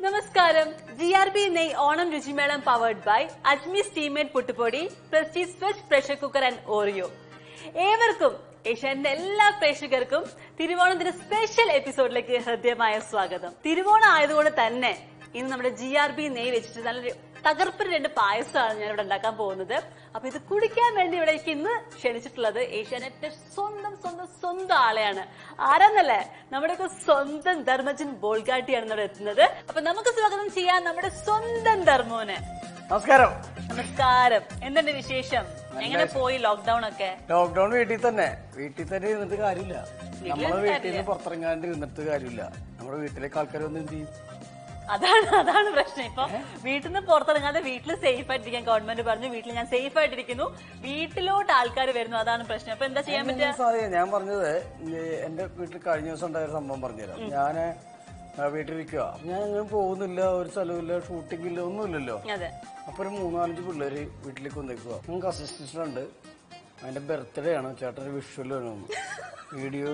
നമസ്കാരം G R B നെയ് ഓണം രുചിമേളം പവേർഡ് ബൈ അജ്മി സ്റ്റീമേഡ് പുട്ടുപൊടി Prestige Svachh pressure cooker and Oreo ഏവർക്കും ഏഷ്യാന്റെ എല്ലാ പ്രേക്ഷകർക്കും തിരുവോണത്തിന്റെ സ്പെഷ്യൽ എപ്പിസോഡിലേക്ക് ഹൃദ്യമായ സ്വാഗതം തിരുവോണം ആയതുകൊണ്ട് തന്നെ ഇന്ന് നമ്മുടെ ജി ആർ ബി നെയ് വെച്ചിട്ട് നല്ലൊരു തകർപ്പിന് രണ്ട് പായസമാണ് ഞാൻ ഇവിടെ ഉണ്ടാക്കാൻ പോകുന്നത് അപ്പൊ ഇത് കുടിക്കാൻ വേണ്ടി ഇവിടേക്ക് ഇന്ന് ക്ഷണിച്ചിട്ടുള്ളത് ഏഷ്യാനെറ്റിന്റെ സ്വന്തം സ്വന്തം സ്വന്തം ആളെയാണ് ആരാന്നല്ലേ നമ്മുടെയൊക്കെ സ്വന്തം ധർമ്മജൻ ബോൾഗാട്ടിയാണ് ഇവിടെ എത്തുന്നത് അപ്പൊ നമുക്ക് സ്വാഗതം ചെയ്യാൻ നമ്മുടെ സ്വന്തം ധർമ്മോന് നമസ്കാരം നമസ്കാരം എന്തുണ്ട് വിശേഷം എങ്ങനെ പോയി ലോക്ക്ഡൌൺ ഒക്കെ ലോക്ക്ഡൌൺ വീട്ടിൽ തന്നെ വീട്ടിൽ തന്നെ ഇരുന്നിട്ട് കാര്യമില്ല നമ്മളെ ഇരുന്നിട്ട് വീട്ടിൽ നിന്ന് പുറത്തിറങ്ങാണ്ട് ഇരുന്നിട്ട് കാര്യമില്ല നമ്മുടെ വീട്ടിലേക്ക് ആൾക്കാർ വന്ന് എന്ത് ചെയ്യും അതാണ് അതാണ് പ്രശ്നം ഇപ്പൊ വീട്ടിൽ നിന്ന് പുറത്തിറങ്ങാതെ വീട്ടിൽ സേഫ് ആയിട്ടിരിക്കാൻ ഗവൺമെന്റ് പറഞ്ഞു വീട്ടിൽ ഞാൻ സേഫ് ആയിട്ടിരിക്കുന്നു വീട്ടിലോട്ട് ആൾക്കാർ വരുന്നു അതാണ് പ്രശ്നം അപ്പൊ എന്താ ചെയ്യാൻ പറ്റുക ഞാൻ സാധ്യത ഞാൻ പറഞ്ഞത് ഈ എന്റെ വീട്ടിൽ കഴിഞ്ഞ ദിവസം ഉണ്ടായ ഒരു സംഭവം പറഞ്ഞുതരാം ഞാൻ വീട്ടിലിരിക്കുക ഞാൻ അങ്ങനെ പോകുന്നില്ല ഒരു സ്ഥലമില്ല ഷൂട്ടിംഗ് ഇല്ല ഒന്നുമില്ലല്ലോ അതെ അപ്പൊ ഒരു മൂന്നാലഞ്ച് പിള്ളേര് വീട്ടിലേക്ക് വന്നേക്കുക നമുക്ക് അസിസ്റ്റന്റ് ഉണ്ട് അതിന്റെ ബർത്ത്ഡേ ആണ് ചേട്ടൻ വിഷ്വൽ വേണം വീഡിയോ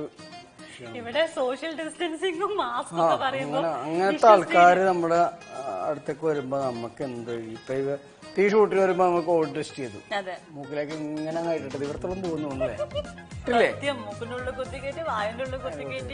ഇവിടെ സോഷ്യൽ ഡിസ്റ്റൻസിങ്ങും മാസ്കും ആ, ഒക്കെ പറയുമ്പോ അങ്ങനെ അങ്ങനത്തെ ആൾക്കാര് നമ്മുടെ ആ, അടുത്തേക്ക് വരുമ്പോ നമുക്ക് എന്ത് ഇപ്പൊ ഇവ ഈ ഷൂട്ടിന് വരുമ്പോ നമുക്ക് ഓൾഡ് ടെസ്റ്റ് ചെയ്തു അതെ മൂക്കിലേക്ക് ഇങ്ങനെ അങ്ങ് ഇട്ടിട്ട് ഇവിടത്തോളം തോന്നുന്നു ഇല്ലേ സത്യം മൂക്കിന്റെ ഉള്ളിൽ കുത്തിക്കയറ്റി വായന്റെ ഉള്ളിൽ കുത്തിക്കയറ്റി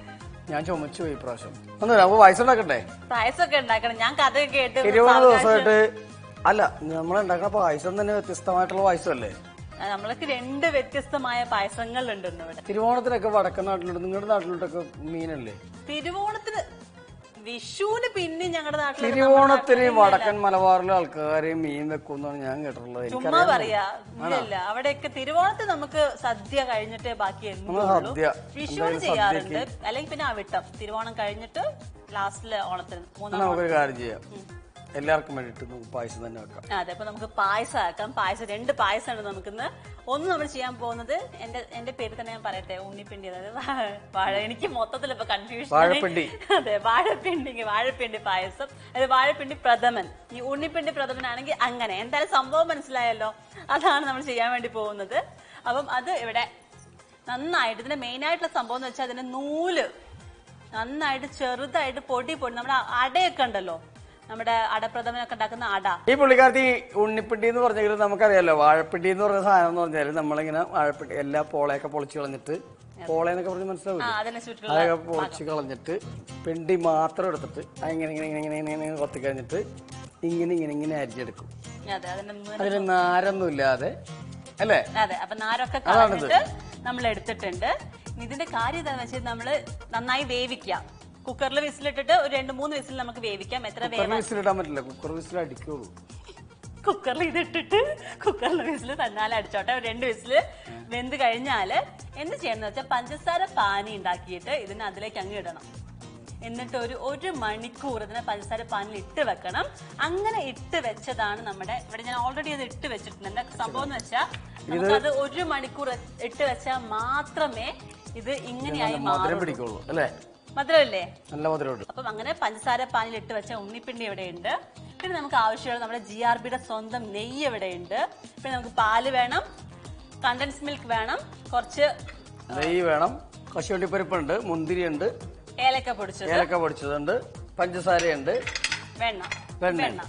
ഞാൻ ചുമച്ചു പോയി ഇപ്രാവശ്യം ഒന്നുമില്ല അപ്പൊ വയസ്സ് ഉണ്ടാക്കട്ടെ പായസമൊക്കെ ഉണ്ടാക്കണം ഞാൻ കഥയൊക്കെ കേട്ട് തിരുവോണ ദിവസമായിട്ട് അല്ല നമ്മൾ ഉണ്ടാക്കുന്ന പായസം തന്നെ വ്യത്യസ്തമായിട്ടുള്ള പായസമല്ലേ ആ, നമ്മൾക്ക് രണ്ട് വ്യത്യസ്തമായ പായസങ്ങളുണ്ട് ഇന്ന് ഇവിടെ തിരുവോണത്തിനൊക്കെ വടക്കൻ നാട്ടിലുണ്ട് നിങ്ങളുടെ നാട്ടിലോട്ടൊക്കെ മീനല്ലേ തിരുവോണത്തിന് വിഷുവിന് പിന്നെ ഞങ്ങളുടെ നാട്ടിൽ തിരുവോണത്തിന് വടക്കൻ മലബാറിലെ ആൾക്കാർ മീൻ വെക്കുമെന്നാണ് ഞാൻ കേട്ടിട്ടുള്ളത് ചുമ്മാ എനിക്കറിയാം പറയാ ഇല്ല ഇല്ല അവിടെയൊക്കെ തിരുവോണത്തിന് നമുക്ക് സദ്യ കഴിഞ്ഞിട്ടേ ബാക്കി എന്തും നമ്മള് ഉള്ളൂ. സദ്യ. വിഷുവിന് എന്തായാലും ചെയ്യാറുണ്ട് അല്ലെങ്കിൽ പിന്നെ അവിട്ടം തിരുവോണം കഴിഞ്ഞിട്ട് ലാസ്റ്റിലെ ഓണത്തിന് മൂന്നാം നമുക്കൊരു കാര്യം ചെയ്യാം എല്ലാവർക്കും വേണ്ടിയിട്ട് നമുക്ക് പായസം തന്നെ വെക്കാം ആ, അതെ അപ്പൊ നമുക്ക് പായസം ആക്കാം പായസം രണ്ട് പായസമാണ് നമുക്കിന്ന് ഒന്ന് നമ്മൾ ചെയ്യാൻ പോകുന്നത് എന്റെ എന്റെ പേര് തന്നെ ഞാൻ പറയട്ടെ ഉണ്ണിപ്പിണ്ടി അതായത് വാ- വാഴ എനിക്ക് മൊത്തത്തിൽ ഇപ്പൊ കൺഫ്യൂഷൻ വാഴപ്പിണ്ടി. അതെ വാഴപ്പിണ്ടി വാഴപ്പിണ്ടി പായസം അത് വാഴപ്പിണ്ടി പ്രഥമൻ ഈ ഉണ്ണിപ്പിണ്ടി പ്രഥമൻ ആണെങ്കിൽ അങ്ങനെ എന്തായാലും സംഭവം മനസ്സിലായല്ലോ അതാണ് നമ്മൾ ചെയ്യാൻ വേണ്ടി പോകുന്നത് അപ്പം അത് ഇവിടെ നന്നായിട്ട് ഇതിന്റെ മെയിൻ ആയിട്ടുള്ള സംഭവം എന്ന് വെച്ചാൽ അതിന്റെ നൂല് നന്നായിട്ട് ചെറുതായിട്ട് പൊടി പൊടി നമ്മുടെ അടയൊക്കെ ഉണ്ടല്ലോ നമ്മുടെ അടപ്രഥമനൊക്കെ ഉണ്ടാക്കുന്ന അട ഈ പുള്ളിക്കാരത്തി ഉണ്ണിപ്പിണ്ടി എന്ന് പറഞ്ഞെങ്കിൽ നമുക്കറിയാലോ വാഴപ്പിണ്ടി എന്ന് പറഞ്ഞ സാധനം എന്ന് പറഞ്ഞാൽ നമ്മളിങ്ങനെ വാഴപ്പിണ്ടി എല്ലാ പോളയൊക്കെ പൊളിച്ച് കളഞ്ഞിട്ട് പോളയെന്നൊക്കെ പറഞ്ഞ് ആ മനസ്സിലാവില്ല അതിനെ ചുറ്റുള്ള അതൊക്കെ പൊളിച്ച് കളഞ്ഞിട്ട് പിണ്ടി മാത്രം എടുത്തിട്ട് അതിങ്ങനെ ഇങ്ങനെ ഇങ്ങനെ ഇങ്ങനെ ഇങ്ങനെ കൊത്തി കഴിഞ്ഞിട്ട് ഇങ്ങനെ ഇങ്ങനെ ഇങ്ങനെ അരിഞ്ഞെടുക്കും അതെ അതിന്റെ നൂ- അതിൽ നാരൊന്നും ഇല്ലാതെ അല്ലേ അതെ അപ്പൊ നാരൊക്കെ കളഞ്ഞിട്ട് നമ്മൾ എടുത്തിട്ടുണ്ട് ഇനി ഇതിന്റെ കാര്യം എന്താണെന്ന് വെച്ചാൽ നമ്മള് നന്നായി വേവിക്കാം കുക്കറിൽ വിസിലിട്ടിട്ട് ഒരു രണ്ട് മൂന്ന് വിസിൽ നമുക്ക് വേവിക്കാം എത്ര കുക്കറിൽ വേവാൻ വിസിലിടാൻ പറ്റില്ല കുക്കർ വിസിൽ അടിക്കുള്ളൂ കുക്കറിൽ ഇതിട്ടിട്ട് കുക്കറിൽ വിസിൽ തന്നാലും അടിച്ചോട്ടെ ഒരു രണ്ട് വിസിൽ വെന്ത് കഴിഞ്ഞാല് എന്ത് ചെയ്യണം വെച്ചാൽ പഞ്ചസാര പാനി ഉണ്ടാക്കിയിട്ട് ഇതിന് അതിലേക്ക് അങ്ങ് ഇടണം എന്നിട്ട് ഒരു ഒരു മണിക്കൂർ ഇതിനെ പഞ്ചസാര പാനിൽ ഇട്ട് വെക്കണം അങ്ങനെ ഇട്ട് വെച്ചതാണ് നമ്മുടെ ഇവിടെ ഞാൻ ഓൾറെഡി അത് ഇട്ട് വെച്ചിട്ടുണ്ട് എന്താ സംഭവം എന്ന് വെച്ചാൽ നമുക്കത് ഒരു മണിക്കൂർ ഇട്ട് വെച്ചാൽ മാത്രമേ ഇത് ഇങ്ങനെയായി മധുരം മാറും പിടിക്കുള്ളൂ അല്ലേ മധുരമില്ലേ നല്ല മധുരം ഉണ്ട് അപ്പം അങ്ങനെ പഞ്ചസാര പാനിൽ ഇട്ട് വെച്ച ഉണ്ണിപ്പിണ്ടി ഇവിടെയുണ്ട് പിന്നെ നമുക്ക് ആവശ്യമുള്ള നമ്മുടെ ജി ആർ ബിയുടെ സ്വന്തം നെയ്യ് ഇവിടെയുണ്ട് പിന്നെ നമുക്ക് പാല് വേണം കണ്ടൻസ് മിൽക്ക് വേണം കുറച്ച് നെയ്യ് വേണം കശുവണ്ടിപ്പരിപ്പുണ്ട് മുന്തിരിയുണ്ട് ഏലക്ക പൊടിച്ചത് ഏലക്ക പൊടിച്ചതുണ്ട് പഞ്ചസാരയുണ്ട് വെണ്ണ വെണ്ണ. വെണ്ണ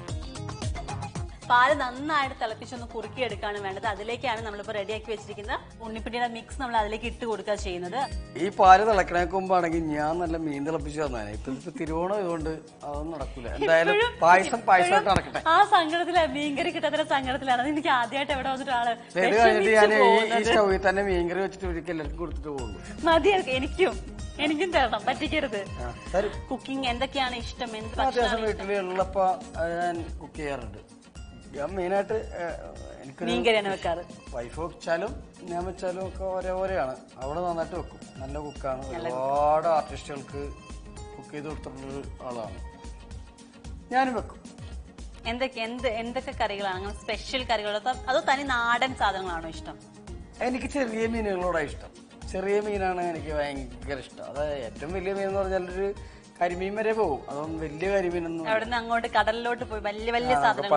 പാല് നന്നായിട്ട് തിളപ്പിച്ചൊന്ന് കുറുക്കിയെടുക്കുകയാണ് വേണ്ടത് അതിലേക്കാണ് നമ്മളിപ്പോൾ റെഡിയാക്കി വെച്ചിരിക്കുന്ന ഉണ്ണിപ്പിണ്ടിയുടെ മിക്സ് നമ്മൾ അതിലേക്ക് ഇട്ട് കൊടുക്കുക ചെയ്യുന്നത് ഈ പാല് തിളക്കണേക്ക് മുമ്പാണെങ്കിൽ ഞാൻ നല്ല മീൻ തിളപ്പിച്ച് തന്നേനെ ഇപ്പൊ ഇപ്പൊ തിരുവോണം ഇതുകൊണ്ട് അതൊന്നും നടക്കൂല എന്തായാലും പായസം പായസമായിട്ട് നടക്കട്ടെ ആ സങ്കടത്തിലാണ് മീൻകറി കിട്ടാത്ത സങ്കടത്തിലാണ് അത് എനിക്ക് ആദ്യമായിട്ട് എവിടെ വന്നിട്ട് ആള് ഇത് കഴിഞ്ഞിട്ട് ഞാൻ വിഷമിച്ച് ഈ ഈ പോകുന്നത്. സ്റ്റൗവിൽ തന്നെ മീൻകറി വെച്ചിട്ട് ഒരിക്കൽ എല്ലാവർക്കും കൊടുത്തിട്ട് പോകുള്ളൂ മതി എനിക്ക് എനിക്കും എനിക്കും തരണം പറ്റിക്കരുത് ആ, തരും കുക്കിംഗ് എന്തൊക്കെയാണ് ഇഷ്ടം എന്ത് ഭക്ഷണം അത്യാവശ്യം വീട്ടിലുള്ളപ്പോ ഞാൻ കുക്ക് ചെയ്യാറുണ്ട് ഞാൻ മെയിനായിട്ട് എനിക്കൊരു മീൻകറിയാണ് വെക്കാറ് വൈഫ് വെച്ചാലും ഞാൻ വെച്ചാലും ഒക്കെ ഒരേപോലെയാണ് അവിടെ നന്നായിട്ട് വെക്കും നല്ല കുക്കാണ് ഒരുപാട് ആർട്ടിസ്റ്റുകൾക്ക് കുക്ക് ചെയ്ത് കൊടുത്തിട്ടുള്ള ആളാണ് ഞാനും വെക്കും എന്തൊക്കെ എന്ത് എന്തൊക്കെ കറികളാണ് അങ്ങനെ സ്പെഷ്യൽ കറികളോ അതോ- അതോ തനി നാടൻ സാധനങ്ങളാണോ ഇഷ്ടം എനിക്ക് ചെറിയ മീനുകളോടാണ് ഇഷ്ടം ചെറിയ മീനാണ് എനിക്ക് ഭയങ്കര ഇഷ്ടം അതായത് ഏറ്റവും വലിയ മീൻ എന്ന് പറഞ്ഞാൽ ഒരു കരിമീൻ വരെ പോകും അതൊന്നും വലിയ കരിമീനൊന്നും അവിടെ നിന്ന് അങ്ങോട്ട് കടലിലോട്ട് പോയി വലിയ വലിയ ആ, സാധനങ്ങൾ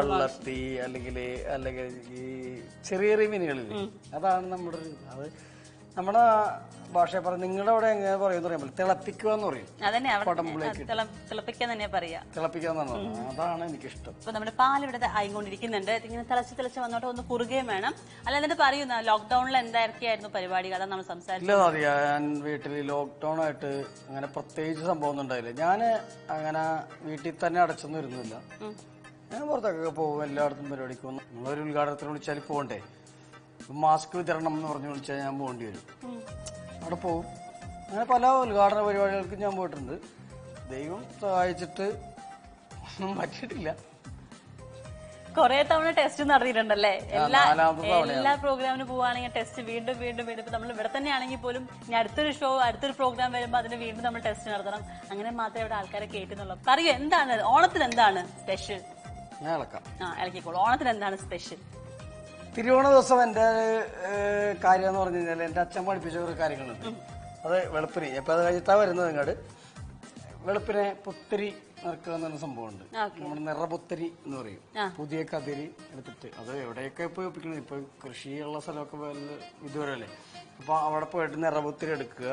നമ്മുടെ ഭാഷയെ പറയും നിങ്ങളുടെ അവിടെ എങ്ങനെ പറയുമെന്ന് അറിയാൻ പറ്റില്ല തിളപ്പിക്കുക എന്ന് പറയും അതന്നെ അവിടെ കുടംപുളിയൊക്കെ ഇട്ട്. തിള- തിളപ്പിക്കാൻ തന്നെ പറയാ തിളപ്പിക്കുക എന്ന് പറഞ്ഞാൽ അതാണ് എനിക്കിഷ്ടം ഇപ്പൊ നമ്മുടെ പാൽ ഇവിടെ ആയിക്കൊണ്ടിരിക്കുന്നുണ്ട് ഇങ്ങനെ തിളച്ച് തിളച്ച് വന്നോട്ട് ഒന്ന് കുറുകയും വേണം അല്ല എന്നിട്ട് പറയുന്ന ലോക്ക്ഡൌണിൽ എന്തായിരിക്കായിരുന്നു പരിപാടി അതാണ് നമ്മൾ സംസാരിച്ചത് ഇല്ല അറിയാം ഞാൻ വീട്ടിൽ ലോക്ക്ഡൌൺ ആയിട്ട് അങ്ങനെ പ്രത്യേകിച്ച് സംഭവം ഒന്നും ഉണ്ടായില്ല ഞാൻ അങ്ങനെ വീട്ടിൽ തന്നെ അടച്ചൊന്നും ഇരുന്നില്ല ഞാൻ പുറത്തൊക്കെ പോകും എല്ലായിടത്തും പരിപാടിക്ക് പോകും നമ്മളൊരു ഉദ്ഘാടനത്തിന് വിളിച്ചാൽ പോകണ്ടേ മാസ്ക് വിതരണം എന്ന് പറഞ്ഞു വിളിച്ചാൽ ഞാൻ പോകേണ്ടി വരും അവിടെ പോകും അങ്ങനെ പല ഉദ്ഘാടന പരിപാടികൾക്കും ഞാൻ പോയിട്ടുണ്ട് ദൈവം സഹായിച്ചിട്ട് ഒന്നും പറ്റിയിട്ടില്ല കുറെ തവണ ടെസ്റ്റ് നടത്തിയിട്ടുണ്ടല്ലേ എല്ലാ നാലാമത്തെ എല്ലാ പ്രോഗ്രാമിന് പോവാണെങ്കിൽ ടെസ്റ്റ് വീണ്ടും വീണ്ടും വീണ്ടും ഇപ്പൊ നമ്മൾ ഇവിടെ തന്നെ ആണെങ്കിൽ പോലും ഇനി അടുത്തൊരു ഷോ അടുത്തൊരു പ്രോഗ്രാം വരുമ്പോൾ അതിന് വീണ്ടും നമ്മൾ ടെസ്റ്റ് നടത്തണം അങ്ങനെ മാത്രമേ ഇവിടെ ആൾക്കാരെ കേട്ടുന്നുള്ളൂ പറയൂ എന്താണ് ഓണത്തിന് എന്താണ് സ്പെഷ്യൽ ഞാൻ ഇളക്കാം ആ ഇളക്കിക്കോളൂ ഓണത്തിന് എന്താണ് സ്പെഷ്യൽ തിരുവോണ ദിവസം എൻ്റെ ഏഹ്, കാര്യം എന്ന് പറഞ്ഞു കഴിഞ്ഞാൽ എൻ്റെ അച്ഛൻ പഠിപ്പിച്ച ഒരു കാര്യങ്ങളുണ്ട് അത് വെളുപ്പിന് ഇപ്പം അത് കഴിഞ്ഞിട്ടാ വരുന്നത് ഇങ്ങോട്ട് വെളുപ്പിനെ പുത്തിരി നിറക്കുക എന്നൊരു സംഭവമുണ്ട് ഓക്കെ നമ്മുടെ നിറപുത്തരി എന്ന് പറയും ആ. പുതിയ കതിരി എടുത്തിട്ട് അത് എവിടെയൊക്കെ ഇപ്പൊ ഒപ്പിക്കണം ഇപ്പൊ കൃഷിയുള്ള സ്ഥലമൊക്കെ വല്ല ഇതുവരെയല്ലേ അപ്പൊ അവിടെ പോയിട്ട് നിറപുത്തരി എടുക്കുക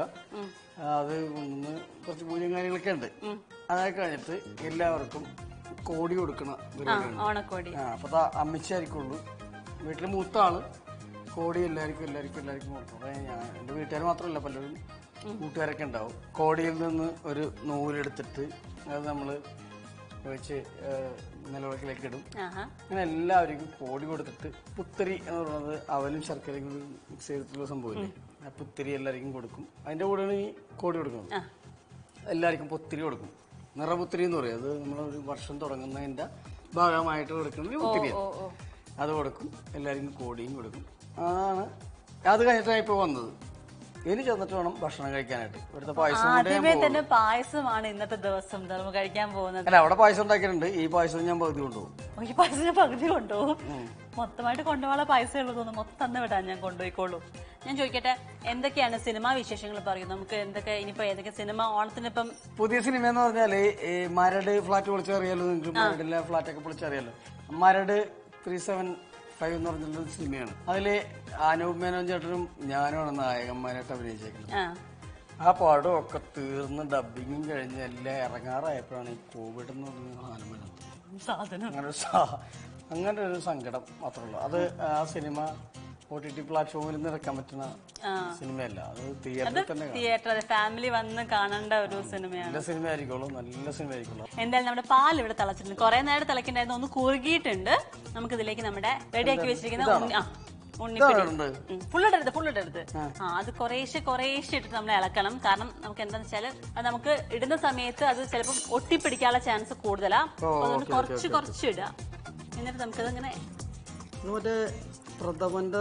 അത് കൊണ്ടുവന്ന് കുറച്ച് പൂജയും കാര്യങ്ങളൊക്കെ ഉണ്ട് അതൊക്കെ കഴിഞ്ഞിട്ട് എല്ലാവർക്കും കോടി കൊടുക്കണ ആ പരിപാടിയാണ് ഓണക്കോടി ആ അപ്പൊ ദാ അമ്മച്ചായിരിക്കുള്ളൂ വീട്ടിൽ മൂത്ത ആള് കോടി എല്ലാവർക്കും എല്ലാവർക്കും എല്ലാവർക്കും കൊടുക്കും അപ്പൊ ഞാൻ എന്റെ വീട്ടുകാർ മാത്രമല്ല പലരും കൂട്ടുകാരൊക്കെ ഉണ്ടാവും കോടിയിൽ നിന്ന് ഒരു നൂലെടുത്തിട്ട് അത് നമ്മള് വെച്ച് നിലവിളക്കിലേക്ക് ഇടും ആഹാ അങ്ങനെ എല്ലാവർക്കും കോടി കൊടുത്തിട്ട് പുത്തരി എന്ന് പറയുന്നത് അവലും ശർക്കരയും കൂടി മിക്സ് ചെയ്തിട്ടുള്ള സംഭവമില്ലേ ആ പുത്തരി എല്ലാവർക്കും കൊടുക്കും അതിന്റെ കൂടെയാണ് ഈ കോടി കൊടുക്കുന്നത് ആ എല്ലാവർക്കും പുത്തിരി കൊടുക്കും നിറപുത്തിരി എന്ന് പറയും അത് നമ്മളൊരു വർഷം തുടങ്ങുന്നതിന്റെ ഭാഗമായിട്ട് കൊടുക്കുന്ന ഒരു പുത്തിരിയാണ് ഓ ഓ അത് കൊടുക്കും എല്ലാവർക്കും കോടിയും കൊടുക്കും അതാണ് അത് കഴിഞ്ഞിട്ടാണ് ഇപ്പൊ വന്നത് ഇനി ചെന്നിട്ട് വേണം ഭക്ഷണം കഴിക്കാനായിട്ട് ഇവിടുത്തെ പായസം കൊണ്ട് ഞാൻ ആദ്യമേ പോകും തന്നെ പായസമാണ് ഇന്നത്തെ ദിവസം ധർമ്മ കഴിക്കാൻ പോകുന്നത് അല്ല അവിടെ പായസം ഉണ്ടാക്കിയിട്ടുണ്ട് ഈ പായസം ഞാൻ പകുതി കൊണ്ടുപോകും ഈ പായസം ഞാൻ പകുതി കൊണ്ടുപോകും മൊത്തമായിട്ട് കൊണ്ടുപോകാനുള്ള പൈസ ഉള്ളത് തോന്നുന്നു മൊത്തം തന്നു വിടാൻ ഞാൻ കൊണ്ടുപോയിക്കോളൂ ഞാൻ ചോദിക്കട്ടെ എന്തൊക്കെയാണ് സിനിമാ വിശേഷങ്ങൾ പറയും നമുക്ക് എന്തൊക്കെ ഇനിയിപ്പോ ഏതൊക്കെ സിനിമ ഓണത്തിനിപ്പം പുതിയ സിനിമ എന്ന് പറഞ്ഞാല് ഈ മരട് ഫ്ലാറ്റ് പൊളിച്ചറിയാലോ നിങ്ങൾക്ക് മരടിലെ ഫ്ലാറ്റ് ഒക്കെ പൊളിച്ചറിയാലോ മരട് ത്രീ സെവൻ ഫൈവ് എന്ന് പറഞ്ഞിട്ടുള്ള സിനിമയാണ് അതില് അനൂപ് മേനോൻ ചേട്ടനും ഞാനുമാണ് നായകന്മാരായിട്ട് അഭിനയിച്ചേക്കുന്നത് ആ ആ പടം ഒക്കെ തീർന്ന് ഡബിങ്ങും കഴിഞ്ഞ് എല്ലാം ഇറങ്ങാറായപ്പോഴാണ് ഈ കോവിഡ് എന്ന് പറഞ്ഞ സാധനം വരുന്നത് സാധനം അങ്ങനെ ഒരു സാ- അങ്ങനെ ഒരു സങ്കടം മാത്രമേ ഉള്ളൂ അത് ആ സിനിമ ഒ ടി ടി പ്ലാറ്റ്ഫോമിൽ നിന്ന് ഇറക്കാൻ പറ്റുന്ന ആ. സിനിമയല്ല അത് തിയേറ്ററിൽ തന്നെ കാണാം. തിയേറ്റർ അതെ ഫാമിലി വന്ന് കാണേണ്ട ഒരു സിനിമയാണ് നല്ല സിനിമ ആയിരിക്കുള്ളൂ നല്ല സിനിമ ആയിരിക്കുള്ളൂ എന്തായാലും നമ്മുടെ പാൽ ഇവിടെ തിളച്ചിട്ടുണ്ട് കുറെ നേരം തിളക്കണ്ടായിരുന്നു ഒന്ന് കുറുകിയിട്ടുണ്ട് നമുക്ക് ഇതിലേക്ക് നമ്മുടെ റെഡിയാക്കി വെച്ചിരിക്കുന്ന ഉണ്ണി- ആ, ഉണ്ണിപ്പിടി ഇതാണ് ഫുള്ളിടരുത് ഫുള്ളിടരുത് ആ അത് കുറേശ്ശെ കുറേശ്ശെ ഇട്ടിട്ട് നമ്മൾ ഇളക്കണം കാരണം നമുക്ക് എന്താന്ന് വെച്ചാൽ അത് നമുക്ക് ഇടുന്ന സമയത്ത് അത് ചിലപ്പം ഒട്ടിപ്പിടിക്കാനുള്ള ചാൻസ് കൂടുതലാ അപ്പൊ അതുകൊണ്ട് കുറച്ച് കുറച്ച് ഇടുക എന്നിട്ട് നമുക്കത് ഇങ്ങനെ ഇത് മറ്റേ പ്രഥമന്റെ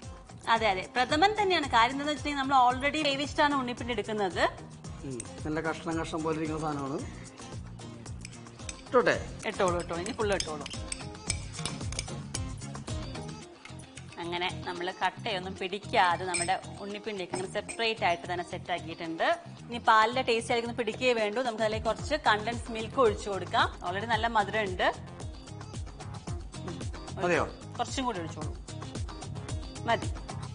അതെ അതെ പ്രഥമൻ തന്നെയാണ് കാര്യം എന്താണെന്ന് വെച്ചിട്ടുണ്ടെങ്കിൽ നമ്മൾ ഓൾറെഡി വേവിച്ചിട്ടാണ് ഉണ്ണിപ്പിണ്ടി എടുക്കുന്നത് ഉം, നല്ല കഷ്ണം കഷ്ണം പോലെ ഇരിക്കുന്ന സാധനമാണ് ഇട്ടോട്ടെ ഇട്ടോളൂ ഇട്ടോളൂ ഇനി ഫുള്ള് ഇട്ടോളൂ അങ്ങനെ നമ്മൾ കട്ടയൊന്നും പിടിക്കാതെ നമ്മുടെ ഉണ്ണിപ്പിണ്ടിയൊക്കെ അങ്ങനെ സെപ്പറേറ്റ് ആയിട്ട് തന്നെ സെറ്റ് ആക്കിയിട്ടുണ്ട് ഇനി പാലിന്റെ ടേസ്റ്റ് ആയിരിക്കും പിടിക്കേ വേണ്ടു നമുക്ക് അതിലേക്ക് കുറച്ച് കണ്ടൻസ് മിൽക്ക് ഒഴിച്ചു കൊടുക്കാം ഓൾറെഡി നല്ല മധുരം ഉണ്ട് അതെയോ കുറച്ചും കൂടി ഒഴിച്ചോളൂ മതി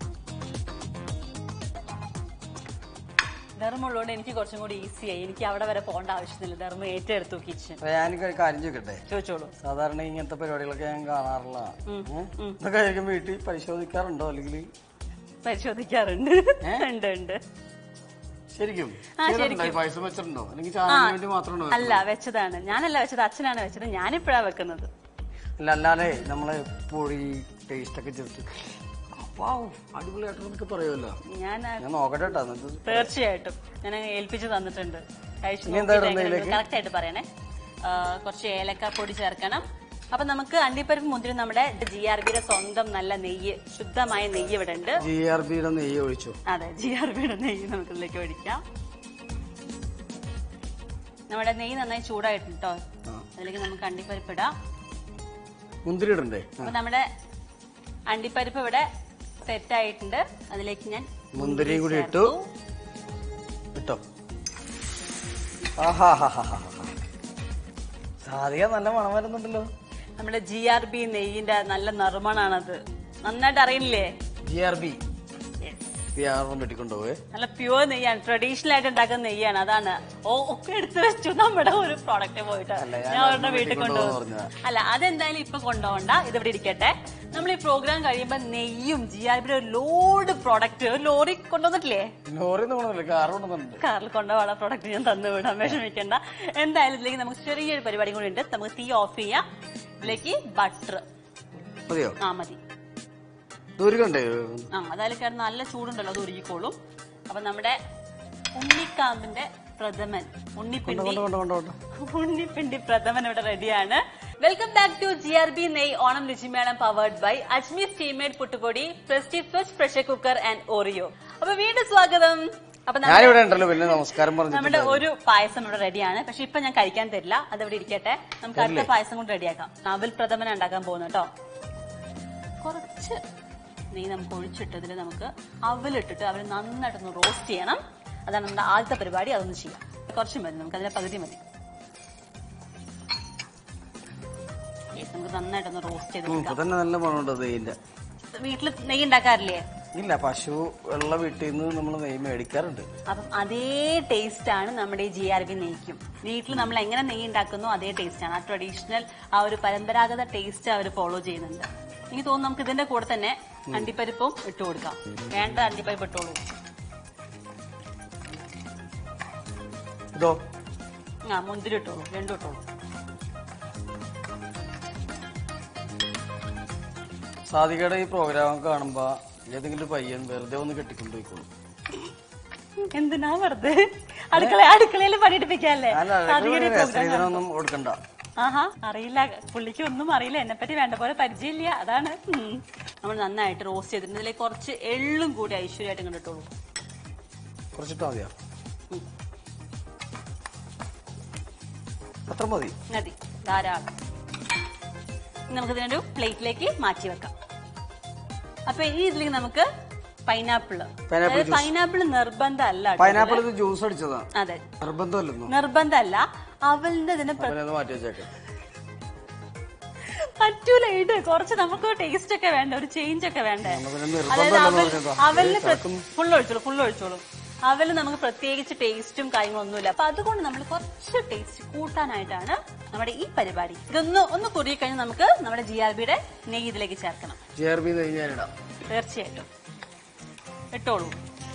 ധർമ്മമുള്ളതുകൊണ്ട് എനിക്ക് കുറച്ചും കൂടി ഈസിയായി എനിക്ക് അവിടെ വരെ പോകേണ്ട ആവശ്യമില്ല ധർമ്മം ഏറ്റെടുത്തു കിച്ചൺ അപ്പൊ ഞാനൊരു കാര്യം ചോദിക്കട്ടെ ചോദിച്ചോളൂ സാധാരണ ഇങ്ങനത്തെ പരിപാടികളൊക്കെ ഞാൻ കാണാറില്ല ഇതൊക്കെ ആയിരിക്കും വീട്ടിൽ പരിശോധിക്കാറുണ്ടോ അല്ലെങ്കിൽ പരിശോധിക്കാറുണ്ട് ഉണ്ട് ഉണ്ട് ശരിക്കും ആ, ചെയ്തിട്ടുണ്ടോ? ഈ പായസം വെച്ചിട്ടുണ്ടോ അല്ലെങ്കിൽ ചാനലിന് വേണ്ടി മാത്രമാണോ അല്ല വെച്ചതാണ് ഞാനല്ല വെച്ചത് അച്ഛനാണ് വെച്ചത് ഞാനിപ്പോഴാ വെക്കുന്നത് അല്ല അല്ലാതെ നമ്മളെ പൊടി ടേസ്റ്റ് ഒക്കെ ചേർത്ത് വാവ്, അടിപൊളിയായിട്ടൊക്കെ പറയുമല്ലോ ഞാൻ ആ, ഞാൻ നോക്കട്ടെ കേട്ടോ എന്നിട്ട് തീർച്ചയായിട്ടും ഞാൻ ഏൽപ്പിച്ച് തന്നിട്ടുണ്ട് കഴിച്ചു ഇനി എന്താ ഇടുന്നത് ഇതിലേക്ക്? കറക്റ്റ് ആയിട്ട് പറയണേ ആ, കുറച്ച് ഏലക്ക പൊടി ചേർക്കണം അപ്പൊ നമുക്ക് അണ്ടിപ്പരിപ്പ് മുന്തിരി നമ്മുടെ ജി ആർ ബിയുടെ സ്വന്തം നല്ല നെയ്യ് ശുദ്ധമായ നെയ്യ് ഇവിടെ ഉണ്ട് ജി ആർ ബിയുടെ നെയ്യ് ഒഴിച്ചു അതെ ജി ആർ ബിയുടെ നെയ്യ് നമുക്ക് ഇതിലേക്ക് ഒഴിക്കാം നമ്മുടെ നെയ്യ് നന്നായി ചൂടായിട്ടുണ്ട് കേട്ടോ ആ. അതിലേക്ക് നമുക്ക് അണ്ടിപ്പരിപ്പ് ഇടാം മുന്തിരി ഇടണ്ടേ അപ്പൊ നമ്മുടെ അണ്ടിപ്പരിപ്പ് ഇവിടെ സെറ്റ് ആയിട്ടുണ്ട് അതിലേക്ക് ഞാൻ മുന്തിരിയും കൂടി ഇട്ടു ഇട്ടോ ആഹാ ഹാ ഹാ ഹാ സാധിക നല്ല മണം വരുന്നുണ്ടല്ലോ നമ്മുടെ ജി ആർ ബി നെയ്യിന്റെ നല്ല നിർമ്മാണാണത് നന്നായിട്ട് അറിയില്ലേ ജി ആർ ബി ഇത് ആറും വെട്ടിക്കൊണ്ടുപോവേ നല്ല പ്യുവർ നെയ്യാണ് ട്രഡീഷണൽ ആയിട്ട് ഉണ്ടാക്കുന്ന നെയ്യാണ് അതാണ് ഓ ഒക്കെ എടുത്തു വെച്ചു നമ്മുടെ ഒരു പ്രോഡക്റ്റ് പോയിട്ട് അല്ല, ഞാൻ ഞാൻ അവരുടെ വീട്ടിൽ വീട്ടിൽ കൊണ്ടുപോകും കൊണ്ടുപോകാൻ അല്ല അതെന്തായാലും ഇപ്പൊ കൊണ്ടുപോകണ്ട ഇതിവിടെ ഇരിക്കട്ടെ നമ്മൾ ഈ പ്രോഗ്രാം കഴിയുമ്പോ നെയ്യും ജി ആർ ബിയുടെ ഒരു ലോഡ് പ്രോഡക്റ്റ് ഒരു ലോറി കൊണ്ടുവന്നിട്ടില്ലേ ലോറി കൊണ്ടുവന്നില്ല കാർ കൊണ്ടുവന്നിട്ടുണ്ട് കാറിൽ കൊണ്ടുപോകാനുള്ള പ്രോഡക്റ്റ് ഞാൻ തന്നു വിടാൻ വിഷമിക്കണ്ട എന്തായാലും ഇതിലേക്ക് നമുക്ക് ചെറിയൊരു പരിപാടി കൂടി ഉണ്ട് നമുക്ക് തീ ഓഫ് ചെയ്യാം ഇതിലേക്ക് ബട്ടർ മതിയോ ആ മതി ദൂരിക്കണ്ടേ ആ അതായത് കിടന്ന് നല്ല ചൂടുണ്ടല്ലോ അത് ഉരുകിക്കോളും അപ്പൊ നമ്മുടെ ഉണ്ണിക്കാമ്പിന്റെ പ്രഥമൻ ഉണ്ണിപ്പിണ്ടി കൊണ്ട് കൊണ്ട് കൊണ്ട് കൊണ്ട് ഉണ്ണിപ്പിണ്ടി പ്രഥമൻ ഇവിടെ റെഡിയാണ് welcome back to G R B നെയ് ഓണം രുചിമേളം പവേർഡ് ബൈ അജ്മീർ സ്റ്റീമേഡ് പുട്ടുപൊടി Prestige Svachh pressure cooker and Oreo അപ്പൊ വീണ്ടും സ്വാഗതം അപ്പൊ നമ്മ- ഞാനിവിടെ ഉണ്ടല്ലോ പിന്നെ നമസ്കാരം പറഞ്ഞു നമ്മുടെ ഒരു പായസം ഇവിടെ റെഡിയാണ് പക്ഷെ ഇപ്പൊ ഞാൻ കഴിക്കാൻ തരില്ല അതവിടെ ഇരിക്കട്ടെ നമുക്ക് അടുത്ത പായസം കൊണ്ട് റെഡിയാക്കാം അവൽ പ്രഥമന ഉണ്ടാക്കാൻ പോകുന്നു കേട്ടോ കുറച്ച് നെയ്യ് നമുക്ക് ഒഴിച്ചിട്ട് ഇതിൽ നമുക്ക് അവലിട്ടിട്ട് അവൽ നന്നായിട്ടൊന്ന് റോസ്റ്റ് ചെയ്യണം അതാണ് നമ്മുടെ ആദ്യത്തെ പരിപാടി അതൊന്ന് ചെയ്യാം കുറച്ച് മതി നമുക്ക് അതിന്റെ പകുതി മതി Yes, നമുക്ക് നന്നായിട്ടൊന്ന് റോസ്റ്റ് ഇപ്പൊ ചെയ്തെടുക്കാം തന്നെ നല്ല മണമുണ്ട് നെയ്യിന്റെ വീട്ടിൽ നെയ്യ് ഉണ്ടാക്കാറില്ലേ ഇല്ല പശു ഉള്ള വീട്ടിൽ നിന്ന് നമ്മൾ നെയ്യ് മേടിക്കാറുണ്ട് അപ്പം അതേ ടേസ്റ്റ് ആണ് നമ്മുടെ ഈ ജി ആർ ബി നെയ്ക്കും വീട്ടിൽ നമ്മൾ എങ്ങനെ നെയ്യ് ഉണ്ടാക്കുന്നോ അതേ ടേസ്റ്റ് ആണ് ആ ട്രഡീഷണൽ ആ ഒരു പരമ്പരാഗത ടേസ്റ്റ് അവർ ഫോളോ ചെയ്യുന്നുണ്ട് എനിക്ക് തോന്നുന്നു നമുക്ക് ഇതിന്റെ കൂടെ തന്നെ അണ്ടിപ്പരിപ്പും ഇട്ട് കൊടുക്കാം വേണ്ട അണ്ടിപ്പരിപ്പ് ഇട്ടോളൂ ഇതോ ആ മുന്തിരി ഇട്ടോളൂ രണ്ടും ഇട്ടോളൂ സാധികയുടെ ഈ പ്രോഗ്രാം കാണുമ്പോ ഏതെങ്കിലും ഒരു പയ്യൻ വെറുതെ ഒന്ന് കെട്ടിക്കൊണ്ടുപോയിക്കോളും എന്തിനാ വെറുതെ അടുക്കള അടുക്കളയിൽ പണിയെടുപ്പിക്കാല്ലേ സാധികയുടെ ഈ program സ്ത്രീധനൊന്നും കൊടുക്കണ്ട ആഹാ അറിയില്ല പുള്ളിക്ക് ഒന്നും അറിയില്ല എന്നെ പറ്റി വേണ്ട പോലെ പരിചയമില്ല അതാണ് ഉം. നമ്മൾ നന്നായിട്ട് റോസ്റ്റ് ചെയ്തിട്ടുണ്ട് ഇതിലേക്ക് കുറച്ച് എള്ളും കൂടി ഐശ്വര്യമായിട്ട് കണ്ടിട്ടുള്ളൂ കുറച്ചിട്ടാ മതിയോ അത്ര മതി മതി ധാരാളം ഇനി നമുക്ക് ഇതിനൊരു പ്ലേറ്റിലേക്ക് മാറ്റി വെക്കാം അപ്പൊ ഈ ഇതിലേക്ക് നമുക്ക് പൈനാപ്പിള് Pineapple juice. പൈനാപ്പിൾ നിർബന്ധമല്ല കേട്ടോ. പൈനാപ്പിൾ ഇത് ജ്യൂസ് അടിച്ചതാ അതെ നിർബന്ധമല്ലെന്നു നിർബന്ധമല്ല അവലിന്റെ ഇതിന് പ്ര- അവനത് മാറ്റി വെച്ചേക്കാം പറ്റൂല ഇത് കുറച്ച് നമുക്ക് ടേസ്റ്റ് ഒക്കെ വേണ്ട ഒരു ചേഞ്ച് ഒക്കെ വേണ്ടേ നമുക്കിത് അതായത് നിർബന്ധമല്ലെന്ന് അവൽ പറഞ്ഞതാ അവലിന് ഫുള്ള് ഒഴിച്ചോളൂ ഫുള്ള് ഒഴിച്ചോളൂ അവല് നമുക്ക് പ്രത്യേകിച്ച് ടേസ്റ്റും കാര്യങ്ങളൊന്നുമില്ല അപ്പൊ അതുകൊണ്ട് നമ്മൾ കുറച്ച് ടേസ്റ്റ് കൂട്ടാനായിട്ടാണ് നമ്മുടെ ഈ പരിപാടി ഇതൊന്ന് ഒന്ന് കുറുകി കഴിഞ്ഞ് നമുക്ക് നമ്മുടെ ജി ആർ ബിയുടെ നെയ്യ് ഇതിലേക്ക് ചേർക്കണം ജെ ആർ ബി നെയ്യ് ഞാനിടാം തീർച്ചയായിട്ടും ഇട്ടോളൂ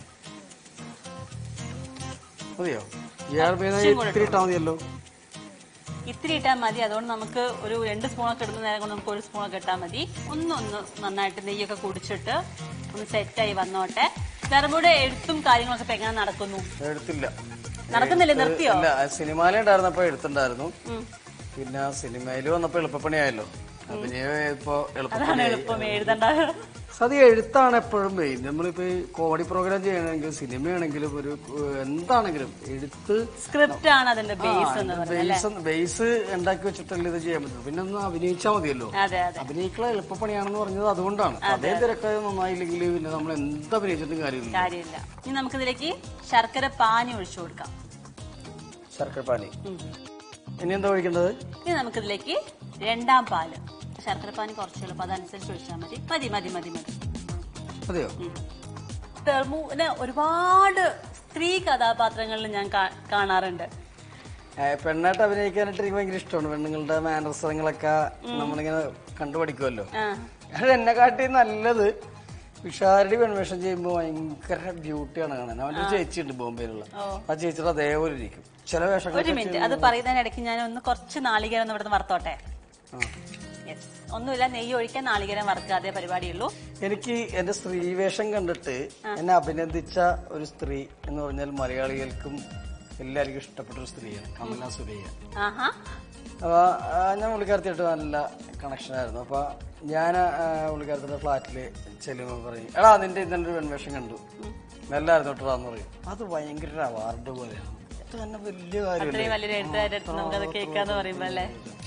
മതിയോ ജെ ആർ ബി നെയ്യ് ഇത്തിരി ഇട്ടാ മതിയല്ലോ ഇത്തിരി ഇട്ടാൽ മതി അതുകൊണ്ട് നമുക്ക് ഒരു രണ്ട് സ്പൂണൊക്കെ ഇടുന്ന നേരം കൊണ്ട് നമുക്ക് ഒരു സ്പൂണൊക്കെ ഇട്ടാൽ മതി ഒന്നൊന്ന് നന്നായിട്ട് നെയ്യൊക്കെ കുടിച്ചിട്ട് ഒന്ന് സെറ്റായി വന്നോട്ടെ ധർമ്മയുടെ എഴുത്തും കാര്യങ്ങളൊക്കെ ഇപ്പൊ എങ്ങനെ നടക്കുന്നു എടുത്തില്ല നടക്കുന്നില്ലേ നിർത്തിയോ ഇല്ല സിനിമയിൽ ഉണ്ടായിരുന്നപ്പോ എടുത്തിട്ടുണ്ടായിരുന്നു ഉം. പിന്നെ സിനിമയിൽ വന്നപ്പോ എളുപ്പപ്പണിയായല്ലോ അഭിനയം ഇപ്പൊ അതാണ് എളുപ്പപ്പണിയായി എളുപ്പം എഴുതണ്ട അത് എഴുത്താണ് എപ്പോഴും മെയിൻ നമ്മളിപ്പോ ഈ കോമഡി പ്രോഗ്രാം ചെയ്യണമെങ്കിലും സിനിമയാണെങ്കിലും ഒരു ഏഹ്, എന്താണെങ്കിലും എഴുത്ത് സ്ക്രിപ്റ്റ് ആണ് അതിന്റെ ബേസ് എന്ന് പറയുന്നത് ബേസ് ബേസ് ഉണ്ടാക്കി വെച്ചിട്ടല്ലേ ഇത് ചെയ്യാൻ പറ്റും പിന്നെ ഒന്ന് അഭിനയിച്ചാൽ മതിയല്ലോ അതെ അതെ അഭിനയിക്കുള്ള എളുപ്പപ്പണിയാണെന്ന് പറഞ്ഞത് അതുകൊണ്ടാണ് അതേ തിരക്കായ നന്നായില്ലെങ്കിൽ പിന്നെ നമ്മൾ എന്ത് അഭിനയിച്ചിട്ടും കാര്യമില്ല കാര്യമില്ല ഇനി നമുക്കിതിലേക്ക് ശർക്കര പാനി ഒഴിച്ചു കൊടുക്കാം ശർക്കര പാനി ഉം. ഇനി എന്താ ഒഴിക്കേണ്ടത് ഇനി നമുക്കിതിലേക്ക് രണ്ടാം പാല് ശർക്കര പാനി കുറച്ച് എളുപ്പം അതനുസരിച്ച് ഒഴിച്ചാൽ മതി മതി മതി മതി മതി അതെയോ തെർമുവിന് ഒരുപാട് സ്ത്രീ കഥാപാത്രങ്ങളിൽ ഞാൻ കാ- കാണാറുണ്ട് ഏ, പെണ്ണായിട്ട് അഭിനയിക്കാനായിട്ട് എനിക്ക് ഭയങ്കര ഇഷ്ടമാണ് പെണ്ണുങ്ങളുടെ മാനസങ്ങളൊക്കെ നമ്മളിങ്ങനെ കണ്ടുപഠിക്കുമല്ലോ ആ അത് എന്നെ കാട്ടി നല്ലത് വിഷാരടി പെൺവേഷം ചെയ്യുമ്പോൾ ഭയങ്കര ബ്യൂട്ടിയാണ് കാണാൻ അവന്റെ ഒരു ചേച്ചിയുണ്ട് ബോംബെയിലുള്ള ആ ചേച്ചിയുടെ അതേപോലെ ഇരിക്കും ചില ഒരു വേഷങ്ങളൊക്കെ മിനിറ്റ് അത് പറയുന്നതിനിടയ്ക്ക് ഞാൻ ഒന്ന് കുറച്ച് നാളികേരം ഒന്ന് ഇവിടുന്ന് വറുത്തോട്ടെ ആ. യെസ് ഒന്നുമില്ല നെയ്യ് ഒഴിക്കാൻ നാളികേരം വറുക്കുക അതേ പരിപാടിയുള്ളൂ എനിക്ക് എന്റെ സ്ത്രീവേഷം കണ്ടിട്ട് എന്നെ അഭിനന്ദിച്ച ഒരു സ്ത്രീ എന്ന് പറഞ്ഞാൽ മലയാളികൾക്കും എല്ലാവർക്കും ഇഷ്ടപ്പെട്ട ഒരു സ്ത്രീയാണ് കമല സുരയ്യ ആഹാ അപ്പൊ ആ, ഞാൻ പുള്ളിക്കാരത്തിയായിട്ട് നല്ല കണക്ഷൻ ആയിരുന്നു അപ്പൊ ഞാൻ പുള്ളിക്കാരത്തിന്റെ ഫ്ലാറ്റില് ചെല്ലുമ്പോൾ പറയും എടാ നിന്റെ ഇന്നലെ ഒരു പെൺവേഷം കണ്ടു നല്ലായിരുന്നു കേട്ടോ എന്ന് പറയും അത് ഭയങ്കര ഒരു അവാർഡ് പോലെയാണ് അത് തന്നെ വലിയ കാര്യമല്ലേ ഇത്രയും വലിയൊരു എഴുത്തുകാരുടെ അടുത്ത് നമുക്കത് കേൾക്കാന്ന് പറയുമ്പോ അല്ലേ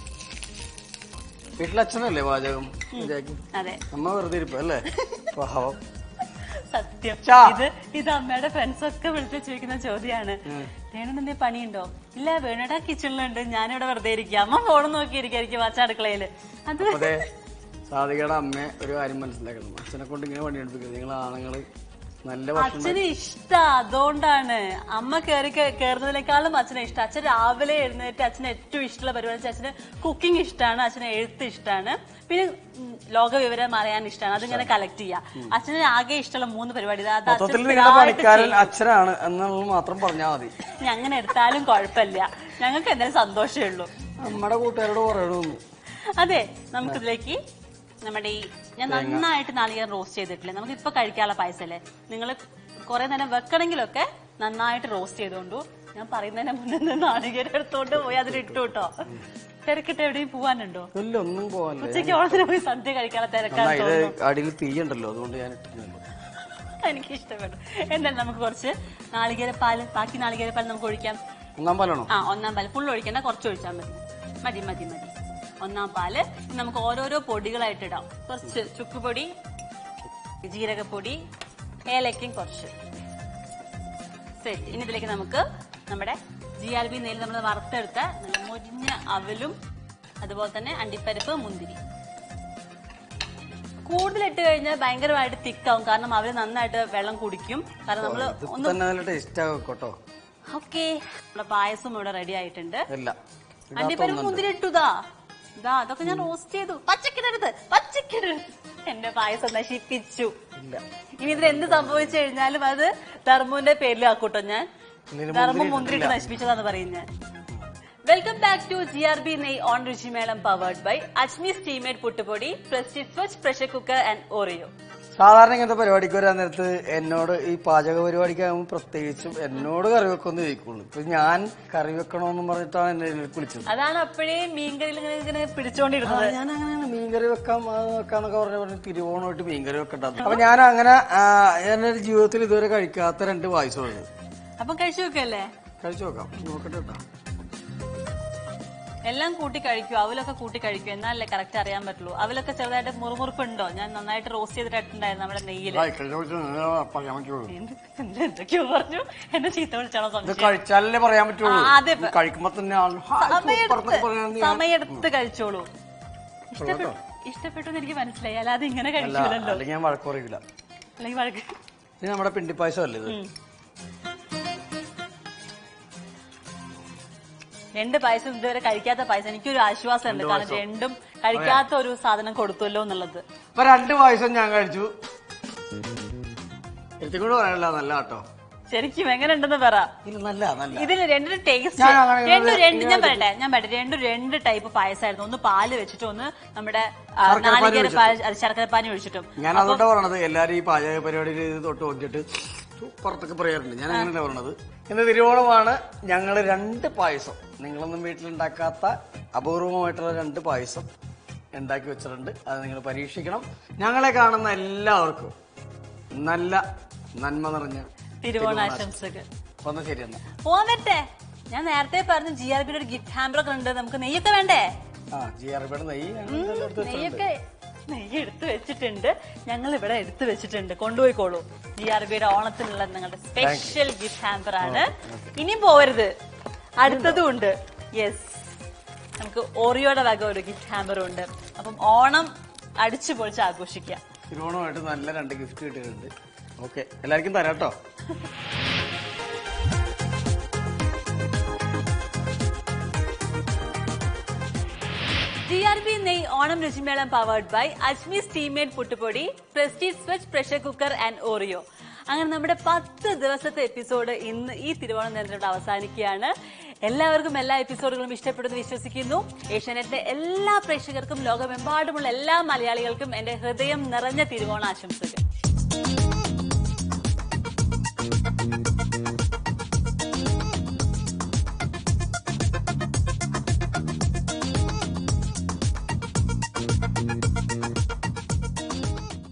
വീട്ടിലച്ഛനല്ലേ പാചകം ശരിയാക്കി അതെ അമ്മ വെറുതെ ഇരിക്കും അല്ലേ പാവം സത്യം ചാ. ഇത് ഇത് അമ്മയുടെ ഫ്രണ്ട്സ് ഒക്കെ വിളിച്ച് ചോദിക്കുന്ന ചോദ്യമാണ് വേണു എന്തേ പണിയുണ്ടോ ഇല്ല വേണുടെ കിച്ചണിലുണ്ട് ഞാനിവിടെ വെറുതെ ഇരിക്കുക അമ്മ ഫോണും നോക്കിയിരിക്കും വാച്ചടുക്കളയില് അത് അതെ സാധികയുടെ അമ്മ ഒരു കാര്യം മനസ്സിലാക്കണം അച്ഛനെ കൊണ്ട് ഇങ്ങനെ പണിയെടുപ്പിക്കുന്നത് നിങ്ങൾ ആണുങ്ങൾ നല്ല ഭക്ഷണം അച്ഛന് ഇഷ്ട അതുകൊണ്ടാണ് അമ്മ കയറി കയറുന്നതിനേക്കാളും അച്ഛനെ ഇഷ്ടം അച്ഛൻ രാവിലെ എഴുന്നേറ്റ് അച്ഛന് ഏറ്റവും ഇഷ്ടമുള്ള പരിപാടി വെച്ചാൽ അച്ഛന് കുക്കിംഗ് ഇഷ്ടമാണ് അച്ഛന് എഴുത്ത് ഇഷ്ടമാണ് പിന്നെ ഉം, ലോകവിവരം അറിയാൻ ഇഷ്ടമാണ് അതിങ്ങനെ കളക്ട് ചെയ്യാം അച്ഛന് ആകെ ഇഷ്ടമുള്ള മൂന്ന് പരിപാടി ഇത് അത് അച്ഛൻ മൊത്തത്തിൽ നിങ്ങളുടെ സ്ഥിരമായിട്ട് പണിക്കാരൻ ചെയ്യും. അച്ഛനാണ് എന്നുള്ളത് മാത്രം പറഞ്ഞാൽ മതി ഇനി അങ്ങനെ എടുത്താലും കുഴപ്പമില്ല ഞങ്ങൾക്ക് എന്തായാലും സന്തോഷമേ ഉള്ളൂ നമ്മുടെ കൂട്ടുകാരോട് പറയണമെന്ന് അതെ നമുക്കിതിലേക്ക് നമ്മുടെ ഈ ഞാൻ നന്നായിട്ട് നാളികേരം റോസ്റ്റ് ചെയ്തിട്ടില്ലേ നമുക്ക് ഇപ്പൊ കഴിക്കാനുള്ള പായസം അല്ലേ നിങ്ങൾ കുറെ നേരം വെക്കണമെങ്കിലൊക്കെ നന്നായിട്ട് റോസ്റ്റ് ചെയ്തോണ്ടു ഞാൻ പറയുന്നതിന് മുന്നേ നിന്ന് നാളികേരം എടുത്തോണ്ട് പോയി അതിലിട്ടു കേട്ടോ തിരക്കിട്ട് എവിടെയും പോവാനുണ്ടോ ഇല്ല ഒന്നും പോകാനില്ല ഉച്ചയ്ക്ക് ഓണത്തിന് പോയി സദ്യ കഴിക്കാനുള്ള എന്നാ തിരക്കാണ് ഇത് തോന്നുന്നു അടിയിൽ തീയുണ്ടല്ലോ അതുകൊണ്ട് ഞാൻ ഇട്ടിട്ടുണ്ട് എനിക്ക് ഇഷ്ടപ്പെട്ടു എന്തായാലും നമുക്ക് കുറച്ച് നാളികേരപ്പാല് ബാക്കി നാളികേരപ്പാൽ നമുക്ക് ഒഴിക്കാം ഒന്നാം പാലാണോ ആ ഒന്നാം പാല് ഫുൾ ഒഴിക്കണ്ട കുറച്ച് ഒഴിച്ചാൽ മതി മതി മതി മതി ഒന്നാം പാല് ഇനി നമുക്ക് ഓരോരോ പൊടികളായിട്ട് ഇടാം കുറച്ച് ചുക്കുപൊടി ജീരകപ്പൊടി ഏലക്കയും കുറച്ച് ശരി ഇനി ഇതിലേക്ക് നമുക്ക് നമ്മുടെ ജി ആർ ബി നെയ്യിൽ നമ്മൾ വറുത്തെടുത്ത നല്ല മൊരിഞ്ഞ അവലും അതുപോലെ തന്നെ അണ്ടിപ്പരിപ്പ് മുന്തിരി കൂടുതലിട്ട് കഴിഞ്ഞാൽ ഭയങ്കരമായിട്ട് തിക്കാവും കാരണം അവര് നന്നായിട്ട് വെള്ളം കുടിക്കും കാരണം നമ്മൾ ഇതിപ്പോ തന്നെ നല്ല ടേസ്റ്റ് ആകും കേട്ടോ ഓക്കെ നമ്മുടെ പായസം ഇവിടെ റെഡി ആയിട്ടുണ്ട് ഇല്ല അണ്ടിപ്പരിപ്പ് മുന്തിരി ഇട്ടുതാ ഇതാ അതൊക്കെ ഞാൻ റോസ്റ്റ് ചെയ്തു പച്ചക്കിടരുത് പച്ചക്കിടരുത് എന്റെ പായസം നശിപ്പിച്ചു ഇല്ല ഇനി ഇതിൽ എന്ത് സംഭവിച്ചു കഴിഞ്ഞാലും അത് ധർമ്മുവിന്റെ പേരിലാക്കൂട്ടോ ഞാൻ ഇതില് ധർമ്മം മുന്തിരിട്ട് നശിപ്പിച്ചതാന്ന് പറയും ഞാൻ welcome back to G R B നെയ് ഓൺ രുചിമേളം പവേർഡ് ബൈ അജ്മി സ്റ്റീമേഡ് പുട്ടുപൊടി Prestige Svachh pressure cooker and Oreo സാധാരണ ഇങ്ങനത്തെ പരിപാടിക്ക് വരാൻ നേരത്ത് എന്നോട് ഈ പാചക പരിപാടിക്ക് ആകുമ്പോൾ പ്രത്യേകിച്ചും എന്നോട് കറി വെക്കൊന്ന് ചോദിക്കുള്ളൂ ഇപ്പൊ ഞാൻ കറി വെക്കണമെന്ന് പറഞ്ഞിട്ടാണ് എന്നെ ഇതിലേക്ക് വിളിച്ചത് അതാണ് അപ്പോഴേ മീൻകറിയിൽ ഇങ്ങനെ ഇങ്ങനെ പിടിച്ചോണ്ടിരുന്നത് ഞാൻ അങ്ങനെയാണ് മീൻകറി വെക്കാം അത് വെക്കാന്നൊക്കെ പറഞ്ഞ പറഞ്ഞ് തിരുവോണമായിട്ട് മീൻകറി വെക്കണ്ടെന്ന് അപ്പൊ ഞാൻ അങ്ങനെ ആ, എന്റെ ജീവിതത്തിൽ ഇതുവരെ കഴിക്കാത്ത രണ്ട് പായസമാണ് അപ്പം കഴിച്ചു വെക്കല്ലേ കഴിച്ചു നോക്കാം നോക്കട്ടെ കേട്ടോ എല്ലാം കൂട്ടി കഴിക്കും അവലൊക്കെ കൂട്ടി കഴിക്കും എന്നാലല്ലേ കറക്റ്റ് അറിയാൻ പറ്റുള്ളൂ അവലൊക്കെ ചെറുതായിട്ട് മുറുമുറുപ്പുണ്ടോ ഞാൻ നന്നായിട്ട് റോസ്റ്റ് ചെയ്തിട്ടുണ്ടായിരുന്നു നമ്മുടെ നെയ്യില് പറയാൻ പറ്റുള്ളൂ എന്ത് എന്ത് എന്തൊക്കെയോ പറഞ്ഞു എന്നെ ചീത്ത വിളിച്ചാണോ ഇത് സംശയം കഴിച്ചാലല്ലേ പറയാൻ പറ്റുള്ളൂ ആ, അതെ. ഇത് കഴിക്കുമ്പോ തന്നെ ആൾ ഹാ, സൂപ്പർന്നൊക്കെ പറയാൻ സമയെടുത്ത് സമയെടുത്ത് കഴിച്ചോളൂ ഇഷ്ടപ്പെട്ടു ഇഷ്ടപ്പെട്ടു എന്ന് എനിക്ക് മനസ്സിലായി അല്ലാതെ ഇങ്ങനെ അല്ല കഴിക്കൂലല്ലോ അല്ലെങ്കിൽ ഞാൻ വഴക്ക് പറയില്ല അല്ലെങ്കിൽ വഴക്ക് ഇത് നമ്മുടെ പിണ്ടിപ്പായസം അല്ലേ ഇത് ഉം. രണ്ട് പായസം ഇതുവരെ കഴിക്കാത്ത പായസം എനിക്കൊരു ആശ്വാസം ഉണ്ട് കാരണം രണ്ടും കഴിക്കാത്ത ഒരു സാധനം കൊടുത്തുല്ലോ എന്നുള്ളത് അപ്പൊ രണ്ട് പായസം ഞാൻ കഴിച്ചു എനിക്കും കൂടെ പറയാനില്ല നല്ല കേട്ടോ ശരിക്കും എങ്ങനെ ഉണ്ടെന്ന് പറ ഇത് നല്ല നല്ല ഇതിന് രണ്ടിനും ടേസ്റ്റ് ഞാൻ അങ്ങനെ രണ്ടും രണ്ട് ഞാൻ പറയട്ടെ ഞാൻ പറയട്ടെ രണ്ടും രണ്ട് ടൈപ്പ് പായസമായിരുന്നു ഒന്ന് പാല് വെച്ചിട്ടും ഒന്ന് നമ്മുടെ ആ, നാളികേര പാൽ അത് ശർക്കരപ്പാനി ഒഴിച്ചിട്ടും ഞാൻ അതുകൊണ്ടാ പറയണത് എല്ലാരും ഈ പാചക പരിപാടിയിൽ ഇത് തൊട്ട് നോക്കിയിട്ട് പുറത്തൊക്കെ പറയാറുണ്ട് ഞാൻ അങ്ങനെയല്ല പറയണത് ഇന്ന് തിരുവോണമാണ് ഞങ്ങൾ രണ്ട് പായസം നിങ്ങളൊന്നും വീട്ടിലുണ്ടാക്കാത്ത അപൂർവമായിട്ടുള്ള രണ്ട് പായസം ഉണ്ടാക്കി വെച്ചിട്ടുണ്ട് അത് നിങ്ങൾ പരീക്ഷിക്കണം ഞങ്ങളെ കാണുന്ന എല്ലാവർക്കും നല്ല നന്മ നിറഞ്ഞ തിരുവോണാശംസകൾ ഒന്ന് ശരി എന്നാ പോവാൻ പറ്റേ ഞാൻ നേരത്തെ പറഞ്ഞു ജി ആർ ബിയുടെ ഒരു ഗിഫ്റ്റ് ഹാമ്പർ ഒക്കെ ഉണ്ട് നമുക്ക് നെയ്യൊക്കെ വേണ്ടേ ആ ജി ആർ ബിയുടെ നെയ്യ് ഞങ്ങൾ ഇതെല്ലാം എടുത്ത് വെച്ചിട്ടുണ്ട്. നെയ്യൊക്കെ നെയ്യ് എടുത്തു വെച്ചിട്ടുണ്ട് ഞങ്ങൾ ഇവിടെ എടുത്തു വെച്ചിട്ടുണ്ട് കൊണ്ടുപോയിക്കോളൂ ജി ആർ ബിയുടെ ഓണത്തിനുള്ള നിങ്ങളുടെ സ്പെഷ്യൽ ഗിഫ്റ്റ് ഹാമ്പർ ആണ് ഇനിയും പോവരുത് അടുത്തതും ഉണ്ട് യെസ് നമുക്ക് ഓറിയോയുടെ വക ഒരു ഗിഫ്റ്റ് ഹാമ്പറും ഉണ്ട് അപ്പം ഓണം അടിച്ചു പൊളിച്ച് ആഘോഷിക്കാം തിരുവോണമായിട്ട് നല്ല രണ്ട് ഗിഫ്റ്റ് കിട്ടിയിട്ടുണ്ട് ഓക്കെ എല്ലാവർക്കും തരാം കേട്ടോ ജി ആർ ബി നെയ് ഓണം രുചിമേളം പവേർഡ് ബൈ അജ്മി സ്റ്റീമേഡ് പുട്ടുപൊടി Prestige Svachh pressure cooker and Oreo അങ്ങനെ നമ്മുടെ പത്ത് ദിവസത്തെ എപ്പിസോഡ് ഇന്ന് ഈ തിരുവോണം നേരത്തോട് അവസാനിക്കുകയാണ് എല്ലാവർക്കും എല്ലാ എപ്പിസോഡുകളും ഇഷ്ടപ്പെടുന്നു വിശ്വസിക്കുന്നു ഏഷ്യാനെറ്റിലെ എല്ലാ പ്രേക്ഷകർക്കും ലോകമെമ്പാടുമുള്ള എല്ലാ മലയാളികൾക്കും എന്റെ ഹൃദയം നിറഞ്ഞ തിരുവോണ ആശംസകൾ